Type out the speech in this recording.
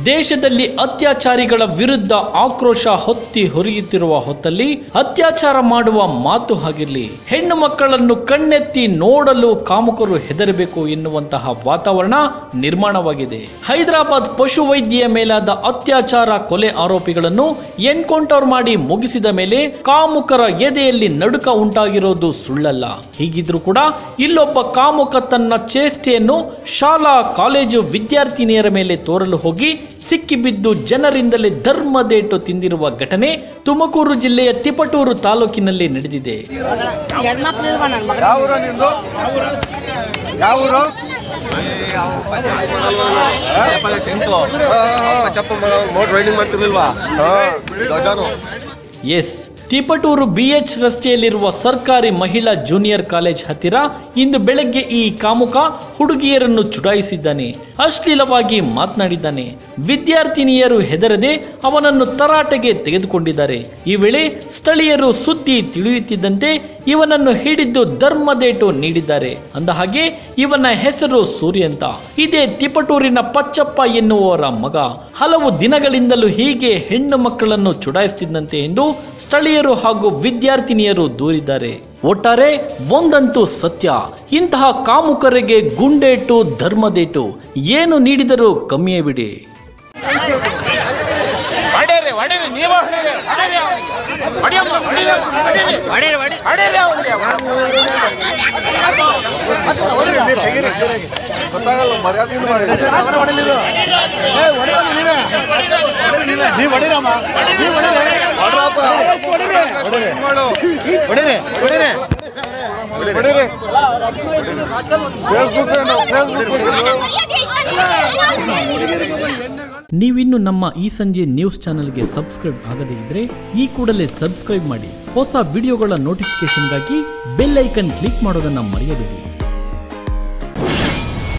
ದೇಶದಲ್ಲಿ ಅತ್ಯಾಚಾರಿಗಳ ವಿರುದ್ಧ ಆಕ್ರೋಶ ಹೊತ್ತಿ ಹೊರಿಯುತ್ತಿರುವ ಹೊತ್ತಲ್ಲಿ ಅತ್ಯಾಚಾರ ಮಾಡುವ ಮಾತು ಹಾಗಿರ್ಲಿ ಹೆಣ್ಣು ಮಕ್ಕಳನ್ನು ಕಣ್ಣೆತ್ತಿ ನೋಡಲು ಕಾಮುಕರು ಹೆದರಬೇಕು ಎನ್ನುವಂತಹ ವಾತಾವರಣ ನಿರ್ಮಾಣವಾಗಿದೆ ಹೈದರಾಬಾದ್ ಪಶುವೈದ್ಯೆಯ ಮೇಲಾದ ಅತ್ಯಾಚಾರ ಕೊಲೆ ಆರೋಪಿಗಳನ್ನು ಎನ್ಕೌಂಟರ್ ಮಾಡಿ ಮುಗಿಸಿದ ಮೇಲೆ ಕಾಮುಕರ ಎದೆಯಲ್ಲಿ ನಡುಕ ಉಂಟಾಗಿರೋದು ಸುಳ್ಳಲ್ಲ ಹೀಗಿದ್ರೂ ಕೂಡ ಇಲ್ಲೊಬ್ಬ ಕಾಮುಕ ತನ್ನ ಚೇಷ್ಟೆಯನ್ನು ಶಾಲಾ ಕಾಲೇಜು ವಿದ್ಯಾರ್ಥಿನಿಯರ ಮೇಲೆ ತೋರಲು ಹೋಗಿ ಸಿಕ್ಕಿಬಿದ್ದು ಜನರಿಂದಲೇ ಧರ್ಮದೇಟು ತಿಂದಿರುವ ಘಟನೆ ತುಮಕೂರು ಜಿಲ್ಲೆಯ ತಿಪಟೂರು ತಾಲೂಕಿನಲ್ಲಿ ನಡೆದಿದೆ ಹೆಣ್ಮಕ್ಳು ಇಲ್ವಾ ನನ್ನ ಮಗ ಯಾವ ಊರು ನಿಂದು ಯಾವ ಊರು ಮೋಟ್ ರೈಡಿಂಗ್ ಮಾಡ್ತಿರ್ಲಿಲ್ವಾ ದೊಡ್ಡನು ಎಸ್ ತಿಪಟೂರು ಬಿಎಚ್ ರಸ್ತೆಯಲ್ಲಿರುವ ಸರ್ಕಾರಿ ಮಹಿಳಾ ಜೂನಿಯರ್ ಕಾಲೇಜ್ ಹತ್ತಿರ ಇಂದು ಬೆಳಗ್ಗೆ ಈ ಕಾಮುಕ ಹುಡುಗಿಯರನ್ನು ಚುಡಾಯಿಸಿದ್ದಾನೆ ಅಶ್ಲೀಲವಾಗಿ ಮಾತನಾಡಿದ್ದಾನೆ ವಿದ್ಯಾರ್ಥಿನಿಯರು ಹೆದರದೆ ಅವನನ್ನು ತರಾಟೆಗೆ ತೆಗೆದುಕೊಂಡಿದ್ದಾರೆ ಈ ವೇಳೆ ಸ್ಥಳೀಯರು ಸುದ್ದಿ ತಿಳಿಯುತ್ತಿದ್ದಂತೆ ಇವನನ್ನು ಹಿಡಿದು ಧರ್ಮದೇಟು ನೀಡಿದ್ದಾರೆ ಅಂದ ಹಾಗೆ ಇವನ ಹೆಸರು ಸೂರ್ಯ ಅಂತ ಇದೇ ತಿಪಟೂರಿನ ಪಚ್ಚಪ್ಪ ಎನ್ನುವವರ ಮಗ ಹಲವು ದಿನಗಳಿಂದಲೂ ಹೀಗೆ ಹೆಣ್ಣು ಮಕ್ಕಳನ್ನು ಚುಡಾಯಿಸುತ್ತಿದ್ದಂತೆ ಎಂದು ಸ್ಥಳೀಯರು ಹಾಗೂ ವಿದ್ಯಾರ್ಥಿನಿಯರು ದೂರಿದ್ದಾರೆ ಒಟ್ಟಾರೆ ಒಂದಂತೂ ಸತ್ಯ ಇಂತಹ ಕಾಮುಕರಿಗೆ ಗುಂಡೇಟು ಧರ್ಮದೇಟು ಏನು ನೀಡಿದರೂ ಕಮ್ಮಿಯೇ ಬಿಡಿ ಹೊಡೀರಿ ಹೊಡೀರಿ ನೀವ ಹೊಡೀರಿ ಹೊಡೀರಿ ಅವ್ನಿಗೆ. ಹೊಡಿಯಮ್ಮ, ಹೊಡೀರಿ. ಹೊಡೀರಿ ಅವ್ನಿಗೆ. ಇಲ್ಲಿ ತೆಗೀರಿ ಗೊತ್ತಾಗಲ್ಲ ಮರ್ಯಾದೆಯಿಂದ ಮಾಡಿ ಹೊಡ್ರಪ್ಪ. ಹೊಡೀರಿ ಹೊಡೀರಿ ಹೊಡೀರಿ ಫೇಸ್ಬುಕ್ ಫೇಸ್ಬುಕ್ ನೀವಿನ್ನು ನಮ್ಮ ಈ ಸಂಜೆ ನ್ಯೂಸ್ ಚಾನೆಲ್ಗೆ ಸಬ್ಸ್ಕ್ರೈಬ್ ಆಗದೇ ಇದ್ರೆ ಈ ಕೂಡಲೇ ಸಬ್ಸ್ಕ್ರೈಬ್ ಮಾಡಿ ಹೊಸ ವಿಡಿಯೋಗಳ ನೋಟಿಫಿಕೇಶನ್ಗಾಗಿ ಬೆಲ್ ಐಕನ್ ಕ್ಲಿಕ್ ಮಾಡೋದನ್ನ ಮರೆಯಬೇಡಿ